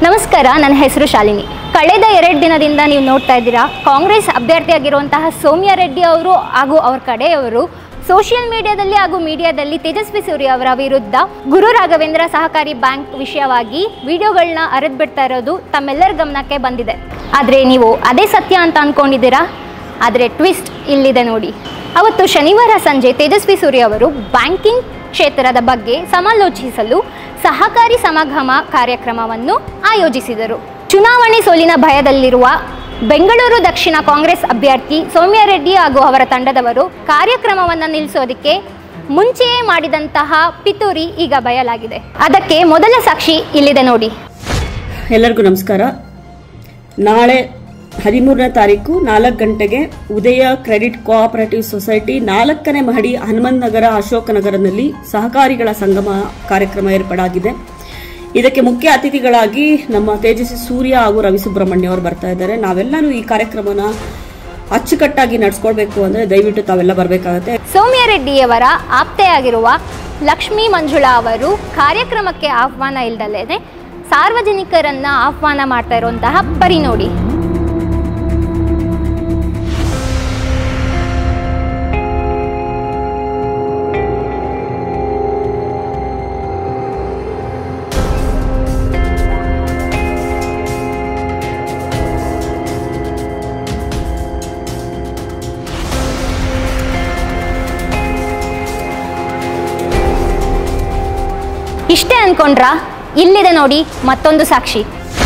ನಮಸ್ಕಾರ ನನ್ನ ಹೆಸರು ಶಾಲಿನಿ ಕಳೆದ ಎರಡು ದಿನದಿಂದ ನೀವು ನೋಡ್ತಾ ಇದ್ದೀರಾ ಕಾಂಗ್ರೆಸ್ ಅಭ್ಯರ್ಥಿಯಾಗಿರುವಂತಹ ಸೌಮ್ಯ ರೆಡ್ಡಿ ಅವರು ಹಾಗೂ ಅವ್ರ ಕಡೆಯವರು ಸೋಷಿಯಲ್ ಮೀಡಿಯಾದಲ್ಲಿ ಹಾಗೂ ಮೀಡಿಯಾದಲ್ಲಿ ತೇಜಸ್ವಿ ಸೂರ್ಯ ಅವರ ವಿರುದ್ಧ ಗುರು ರಾಘವೇಂದ್ರ ಸಹಕಾರಿ ಬ್ಯಾಂಕ್ ವಿಷಯವಾಗಿ ವಿಡಿಯೋಗಳನ್ನ ಹರಿದು ಬಿಡ್ತಾ ಇರೋದು ತಮ್ಮೆಲ್ಲರ ಗಮನಕ್ಕೆ ಬಂದಿದೆ ಆದರೆ ನೀವು ಅದೇ ಸತ್ಯ ಅಂತ ಅಂದ್ಕೊಂಡಿದ್ದೀರಾ ಆದರೆ ಟ್ವಿಸ್ಟ್ ಇಲ್ಲಿದೆ ನೋಡಿ ಅವತ್ತು ಶನಿವಾರ ಸಂಜೆ ತೇಜಸ್ವಿ ಸೂರ್ಯ ಅವರು ಬ್ಯಾಂಕಿಂಗ್ ಕ್ಷೇತ್ರದ ಬಗ್ಗೆ ಸಮಾಲೋಚಿಸಲು ಸಹಕಾರಿ ಸಮಾಗಮ ಕಾರ್ಯಕ್ರಮವನ್ನು ಆಯೋಜಿಸಿದರು ಚುನಾವಣೆ ಸೋಲಿನ ಭಯದಲ್ಲಿರುವ ಬೆಂಗಳೂರು ದಕ್ಷಿಣ ಕಾಂಗ್ರೆಸ್ ಅಭ್ಯರ್ಥಿ ಸೌಮ್ಯ ರೆಡ್ಡಿ ಹಾಗೂ ಅವರ ತಂಡದವರು ಕಾರ್ಯಕ್ರಮವನ್ನು ನಿಲ್ಲಿಸೋದಕ್ಕೆ ಮುಂಚೆಯೇ ಮಾಡಿದಂತಹ ಪಿತೂರಿ ಈಗ ಬಯಲಾಗಿದೆ ಅದಕ್ಕೆ ಮೊದಲ ಸಾಕ್ಷಿ ಇಲ್ಲಿದೆ ನೋಡಿ ಎಲ್ಲರಿಗೂ ನಮಸ್ಕಾರ ನಾಳೆ ಹದಿಮೂರನೇ ತಾರೀಕು ನಾಲ್ಕು ಗಂಟೆಗೆ ಉದಯ ಕ್ರೆಡಿಟ್ ಕೋಆಪರೇಟಿವ್ ಸೊಸೈಟಿ ನಾಲ್ಕನೇ ಮಹಡಿ ಹನುಮಂತ್ ನಗರ ಅಶೋಕ ನಗರದಲ್ಲಿ ಸಹಕಾರಿಗಳ ಸಂಗಮ ಕಾರ್ಯಕ್ರಮ ಏರ್ಪಾಡಾಗಿದೆ ಇದಕ್ಕೆ ಮುಖ್ಯ ಅತಿಥಿಗಳಾಗಿ ನಮ್ಮ ತೇಜಸ್ವಿ ಸೂರ್ಯ ಹಾಗೂ ರವಿ ಸುಬ್ರಹ್ಮಣ್ಯ ಅವರು ಬರ್ತಾ ಇದ್ದಾರೆ ನಾವೆಲ್ಲರೂ ಈ ಕಾರ್ಯಕ್ರಮನ ಅಚ್ಚುಕಟ್ಟಾಗಿ ನಡ್ಸ್ಕೊಳ್ಬೇಕು ಅಂದ್ರೆ ದಯವಿಟ್ಟು ತಾವೆಲ್ಲ ಬರಬೇಕಾಗತ್ತೆ ಸೌಮ್ಯ ರೆಡ್ಡಿಯವರ ಆಪ್ತೆಯಾಗಿರುವ ಲಕ್ಷ್ಮೀ ಮಂಜುಳಾ ಅವರು ಕಾರ್ಯಕ್ರಮಕ್ಕೆ ಆಹ್ವಾನ ಇಲ್ದಲೇ ಸಾರ್ವಜನಿಕರನ್ನ ಆಹ್ವಾನ ಮಾಡ್ತಾ ಇರುವಂತಹ ಪರಿ ನೋಡಿ ಇಷ್ಟೇ ಅನ್ಕೊಂಡ್ರಾ ಇಲ್ಲಿದೆ ನೋಡಿ ಮತ್ತೊಂದು ಸಾಕ್ಷಿ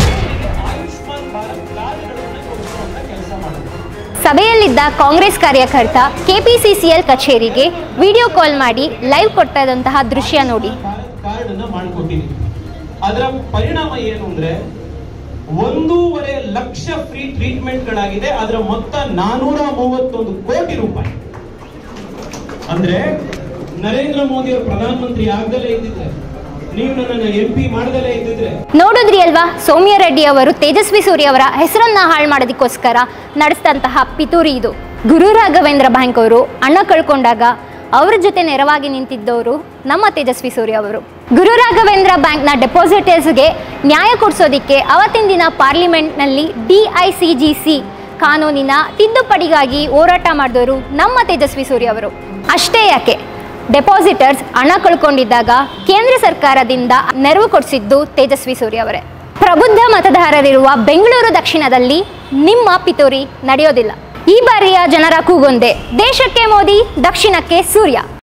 ಸಭೆಯಲ್ಲಿದ್ದ ಕಾಂಗ್ರೆಸ್ ಕಾರ್ಯಕರ್ತ ಕೆಪಿಸಿಸಿಎಲ್ ಕಚೇರಿಗೆ ವಿಡಿಯೋ ಕಾಲ್ ಮಾಡಿ ಲೈವ್ ಕೊಡ್ತಾ ಇದ್ದಂತಹ ದೃಶ್ಯ ನೋಡಿ ಕಾರ್ಡ್ ಅನ್ನ ಮಾಡಿಕೊಟ್ಟಿದ್ದೀವಿ ಅದರ ಪರಿಣಾಮ ಏನು ಅಂದ್ರೆ ಒಂದೂವರೆ ಲಕ್ಷ ಫ್ರೀ ಟ್ರೀಟ್ಮೆಂಟ್ ಗಳಾಗಿದೆ ಅದರ ಮೊತ್ತ ನಾನೂರ ಮೂವತ್ತೊಂದು ಕೋಟಿ ರೂಪಾಯಿ ಅಂದ್ರೆ ನರೇಂದ್ರ ಮೋದಿ ಅವರು ಪ್ರಧಾನಮಂತ್ರಿ ಆಗದಲ್ಲೇ ಇದ್ದಿದ್ರೆ ನೀವು ನನ್ನನ್ನು ಎಂ ಪಿ ಮಾಡದಲ್ಲೇ ಇದ್ದಿದ್ರೆ ನೋಡಿದ್ರಿ ಅಲ್ವಾ ಸೌಮ್ಯ ರೆಡ್ಡಿ ಅವರು ತೇಜಸ್ವಿ ಸೂರ್ಯ ಅವರ ಹೆಸರನ್ನ ಹಾಳು ಮಾಡೋದಕ್ಕೋಸ್ಕರ ನಡೆಸಿದಂತಹ ಪಿತೂರಿ ಇದು ಗುರು ರಾಘವೇಂದ್ರ ಬ್ಯಾಂಕ್ ಅವರು ಹಣ ಕಳ್ಕೊಂಡಾಗ ಅವರ ಜೊತೆ ನೆರವಾಗಿ ನಿಂತಿದ್ದವರು ನಮ್ಮ ತೇಜಸ್ವಿ ಸೂರ್ಯ ಅವರು ಗುರು ರಾಘವೇಂದ್ರ ಬ್ಯಾಂಕ್ನ ಡೆಪಾಸಿಟರ್ಸ್ಗೆ ನ್ಯಾಯ ಕೊಡಿಸೋದಿಕ್ಕೆ ಅವತ್ತಿನ ದಿನ ಪಾರ್ಲಿಮೆಂಟ್ನಲ್ಲಿ D I C G C ಕಾನೂನಿನ ತಿದ್ದುಪಡಿಗಾಗಿ ಹೋರಾಟ ಮಾಡಿದವರು ನಮ್ಮ ತೇಜಸ್ವಿ ಸೂರ್ಯ ಅವರು ಅಷ್ಟೇ ಯಾಕೆ ಡೆಪಾಸಿಟರ್ಸ್ ಹಣ ಕಳ್ಕೊಂಡಿದ್ದಾಗ ಕೇಂದ್ರ ಸರ್ಕಾರದಿಂದ ನೆರವು ಕೊಡಿಸಿದ್ದು ತೇಜಸ್ವಿ ಸೂರ್ಯ ಅವರೇ ಪ್ರಬುದ್ಧ ಮತದಾರರಿರುವ ಬೆಂಗಳೂರು ದಕ್ಷಿಣದಲ್ಲಿ ನಿಮ್ಮ ಪಿತೂರಿ ನಡೆಯೋದಿಲ್ಲ ಈ ಬಾರಿಯ ಜನರ ಕೂಗೊಂದೆ ದೇಶಕ್ಕೆ ಮೋದಿ ದಕ್ಷಿಣಕ್ಕೆ ಸೂರ್ಯ